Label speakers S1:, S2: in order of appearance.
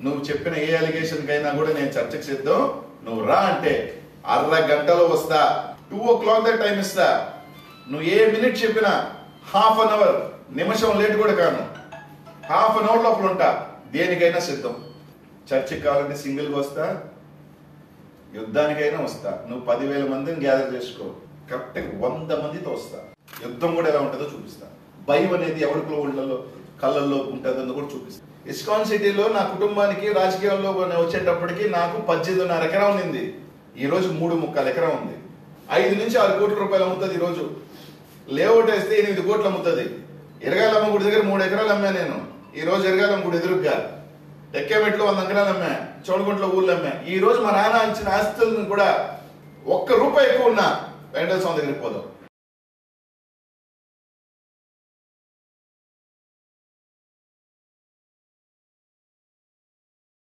S1: నువ్వు చెప్పిన ఏ అలిగేషన్ కైనా కూడా నేను చర్చకు సిద్ధం నువ్వు రా అంటే అర్ధ గంటలో వస్తా two o'clock the time ఇస్తా నువ్వు ఏ మినిట్ చెప్పినా హాఫ్ అన్ అవర్ నిమిషం లేట్ కూడా కాను హాఫ్ అన్ అవర్ లోపల ఉంటా దేనికైనా సిద్ధం చర్చికి కావాలంటే సింగిల్గా వస్తా యుద్ధానికైనా వస్తా నువ్వు పదివేల మందిని గ్యాదర్ చేసుకో కరెక్ట్ వంద మందితో వస్తా యుద్ధం కూడా ఎలా ఉంటుందో చూపిస్తా భయం అనేది ఎవరికో ఊళ్ళల్లో కళ్ళల్లో ఉంటుందని కూడా చూపిస్తా ఇస్కాన్ సిటీలో నా కుటుంబానికి రాజకీయాల్లో నేను వచ్చేటప్పటికి నాకు పద్దెనిమిదిన్నర ఎకరం ఉంది ఈ రోజు మూడు ముక్కలు ఎకరం ఉంది ఐదు నుంచి ఆరు కోట్ల రూపాయలు అమ్ముతుంది ఈ రోజు లేఅవుట్ వేస్తే ఎనిమిది కోట్లు అమ్ముతుంది ఎరగాలమ్మ గుడి దగ్గర మూడు ఎకరాలు అమ్మా నేను ఈ రోజు ఎరగాలమ్మ గుడి ఎదురుగా ఎక్కేమెట్లో వంద ఎకరాలు అమ్మా చోడుగుంట్ల ఊర్లు అమ్మా ఈ రోజు మా నాన్న ఇచ్చిన ఆస్తులను కూడా ఒక్క రూపాయి ఎక్కువ ఉన్నా వెంకటేశ్వర స్వామి దగ్గరికి పోదాం